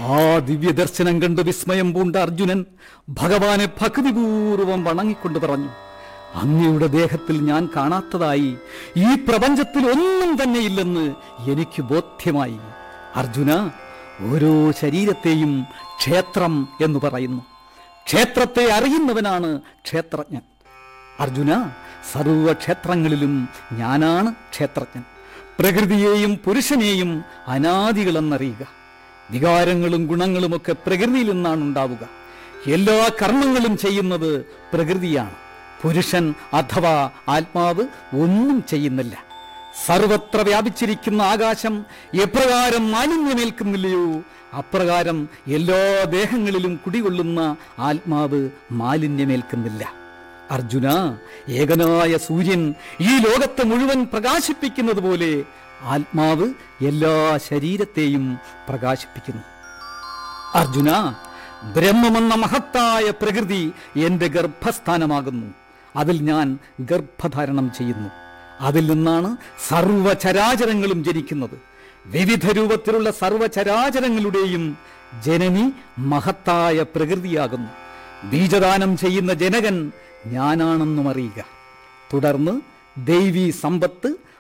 ആ ദിവ്യദർശനം കണ്ട് വിസ്മയം പൂണ്ട അർജുനൻ ഭഗവാനെ ഭക്തിപൂർവം വണങ്ങിക്കൊണ്ട് പറഞ്ഞു അങ്ങയുടെ ദേഹത്തിൽ ഞാൻ കാണാത്തതായി ഈ പ്രപഞ്ചത്തിൽ ഒന്നും തന്നെയില്ലെന്ന് എനിക്ക് ബോധ്യമായി അർജുന ഓരോ ശരീരത്തെയും ക്ഷേത്രം എന്ന് പറയുന്നു ക്ഷേത്രത്തെ അറിയുന്നവനാണ് ക്ഷേത്രജ്ഞൻ അർജുന സർവക്ഷേത്രങ്ങളിലും ഞാനാണ് ക്ഷേത്രജ്ഞൻ പ്രകൃതിയെയും പുരുഷനെയും അനാദികളെന്നറിയുക വികാരങ്ങളും ഗുണങ്ങളുമൊക്കെ പ്രകൃതിയിൽ നിന്നാണ് ഉണ്ടാവുക എല്ലാ കർമ്മങ്ങളും ചെയ്യുന്നത് പ്രകൃതിയാണ് പുരുഷൻ അഥവാ ആത്മാവ് ഒന്നും ചെയ്യുന്നില്ല സർവത്ര വ്യാപിച്ചിരിക്കുന്ന ആകാശം എപ്രകാരം മാലിന്യമേൽക്കുന്നില്ലയോ അപ്രകാരം എല്ലാ ദേഹങ്ങളിലും കുടികൊള്ളുന്ന ആത്മാവ് മാലിന്യമേൽക്കുന്നില്ല അർജുന ഏകനായ സൂര്യൻ ഈ ലോകത്തെ മുഴുവൻ പ്രകാശിപ്പിക്കുന്നത് പോലെ ആത്മാവ് എല്ലാ ശരീരത്തെയും പ്രകാശിപ്പിക്കുന്നു അർജുന ബ്രഹ്മമെന്ന മഹത്തായ പ്രകൃതി എന്റെ ഗർഭസ്ഥാനമാകുന്നു അതിൽ ഞാൻ ഗർഭധാരണം ചെയ്യുന്നു അതിൽ നിന്നാണ് സർവചരാചരങ്ങളും ജനിക്കുന്നത് വിവിധ രൂപത്തിലുള്ള സർവചരാചരങ്ങളുടെയും ജനനി മഹത്തായ പ്രകൃതിയാകുന്നു ബീജദാനം ചെയ്യുന്ന ജനകൻ ഞാനാണെന്നും അറിയുക തുടർന്ന് ദൈവീ സമ്പത്ത്